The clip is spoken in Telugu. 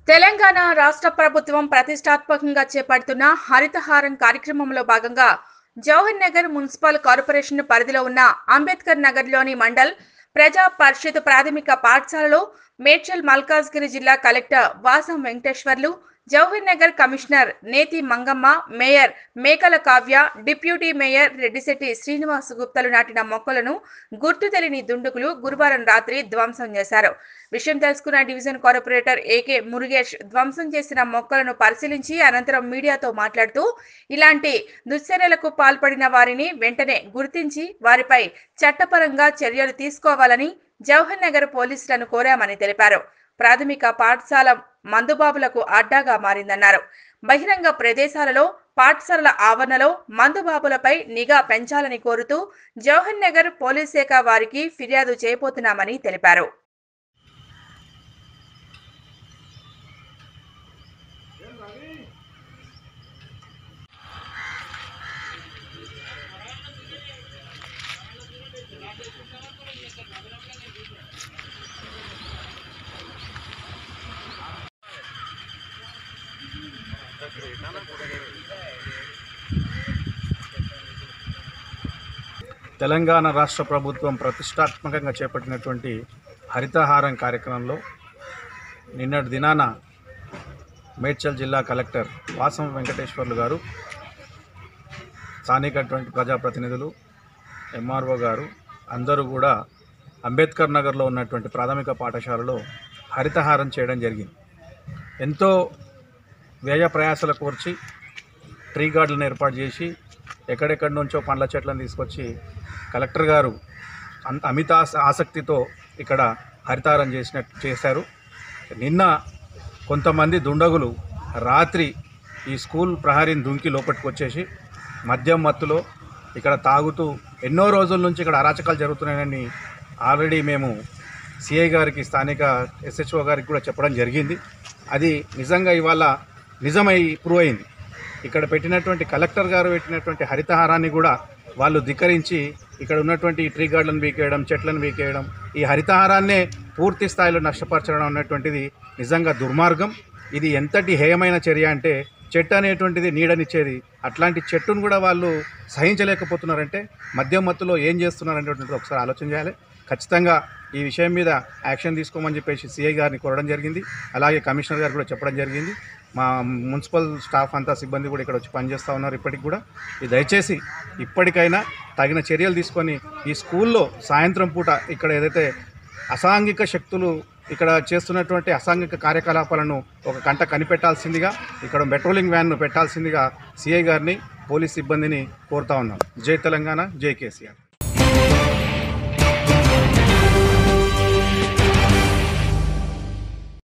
తెలంగాణ రాష్ట్ర ప్రభుత్వం ప్రతిష్టాత్మకంగా చేపడుతున్న హరితహారం కార్యక్రమంలో భాగంగా జవహర్ నగర్ మున్సిపల్ కార్పొరేషన్ పరిధిలో ఉన్న అంబేద్కర్ నగర్లోని మండల్ ప్రజా పరిషత్ ప్రాథమిక పాఠశాలలో మేడ్చల్ మల్కాజ్గిరి జిల్లా collector Vasam Venkateswarlu Jawahar Nagar commissioner Neti Mangamma mayor Mekala Kavya deputy mayor Reddishetti Srinivas గుప్తలు నాటిన మొక్కలను గుర్తు తెలియని దుండుకులు గురువారం రాత్రి ధ్వంసం చేశారు విషయం తెలుసుకున్న డివిజన్ కార్పొరేటర్ ఏకే మురుగేష్ ధ్వంసం చేసిన మొక్కలను పరిశీలించి అనంతరం మీడియాతో మాట్లాడుతూ ఇలాంటి దుశ్చర్యలకు పాల్పడిన వారిని వెంటనే గుర్తించి వారిపై చట్టపరంగా చర్యలు తీసుకోవాలని జవహర్ నగర్ పోలీసులను కోరామని తెలిపారు ప్రాథమిక పాఠశాల మందుబాబులకు అడ్డాగా మారిందన్నారు బహిరంగ ప్రదేశాలలో పాఠశాలల ఆవరణలో మందుబాబులపై నిఘా పెంచాలని కోరుతూ జవహర్ నగర్ పోలీస్ శాఖ వారికి ఫిర్యాదు చేయబోతున్నామని తెలిపారు తెలంగాణ రాష్ట్ర ప్రభుత్వం ప్రతిష్టాత్మకంగా చేపట్టినటువంటి హరితహారం కార్యక్రమంలో నిన్నటి దినాన మేడ్చల్ జిల్లా కలెక్టర్ వాసం వెంకటేశ్వర్లు గారు స్థానికటువంటి ప్రజాప్రతినిధులు ఎంఆర్ఓ గారు అందరూ కూడా అంబేద్కర్ నగర్లో ఉన్నటువంటి ప్రాథమిక పాఠశాలలో హరితహారం చేయడం జరిగింది ఎంతో వ్యయ ప్రయాసల కోర్చి ట్రీ గార్డులను ఏర్పాటు చేసి ఎక్కడెక్కడి నుంచో పండ్ల చెట్లను తీసుకొచ్చి కలెక్టర్ గారు అంత అమిత ఆస- ఆసక్తితో ఇక్కడ హరితారం చేసిన చేశారు నిన్న కొంతమంది దుండగులు రాత్రి ఈ స్కూల్ ప్రహరీని దుంకి లోపలికి వచ్చేసి మద్యం మత్తులో ఇక్కడ తాగుతూ ఎన్నో రోజుల నుంచి ఇక్కడ అరాచకాలు జరుగుతున్నాయని ఆల్రెడీ మేము సిఐ గారికి స్థానిక ఎస్హెచ్ఓ గారికి కూడా చెప్పడం జరిగింది అది నిజంగా ఇవాళ నిజమై ప్రూవ్ అయింది ఇక్కడ పెట్టినటువంటి కలెక్టర్ గారు పెట్టినటువంటి హరితహారాన్ని కూడా వాళ్ళు ధిక్కరించి ఇక్కడ ఉన్నటువంటి ఈ ట్రీ గార్డులను బీకేయడం చెట్లను బీకేయడం ఈ హరితహారాన్నే పూర్తి స్థాయిలో నష్టపరచడం అన్నటువంటిది నిజంగా దుర్మార్గం ఇది ఎంతటి హేయమైన చర్య అంటే చెట్టు అనేటువంటిది నీడనిచ్చేది అట్లాంటి చెట్టును కూడా వాళ్ళు సహించలేకపోతున్నారంటే మద్యం మత్తులో ఏం చేస్తున్నారనేటువంటిది ఒకసారి ఆలోచన చేయాలి ఖచ్చితంగా ఈ విషయం మీద యాక్షన్ తీసుకోమని చెప్పేసి సిఐ గారిని కోరడం జరిగింది అలాగే కమిషనర్ గారు కూడా చెప్పడం జరిగింది మా మున్సిపల్ స్టాఫ్ అంతా సిబ్బంది కూడా ఇక్కడ వచ్చి పనిచేస్తూ ఉన్నారు ఇప్పటికి కూడా ఇది దయచేసి ఇప్పటికైనా తగిన చర్యలు తీసుకొని ఈ స్కూల్లో సాయంత్రం పూట ఇక్కడ ఏదైతే అసాంఘిక శక్తులు ఇక్కడ చేస్తున్నటువంటి అసాంఘిక కార్యకలాపాలను ఒక కంట కనిపెట్టాల్సిందిగా ఇక్కడ పెట్రోలింగ్ వ్యాన్ను పెట్టాల్సిందిగా సిఐ గారిని పోలీస్ సిబ్బందిని కోరుతా ఉన్నాం జై తెలంగాణ జై కేసీఆర్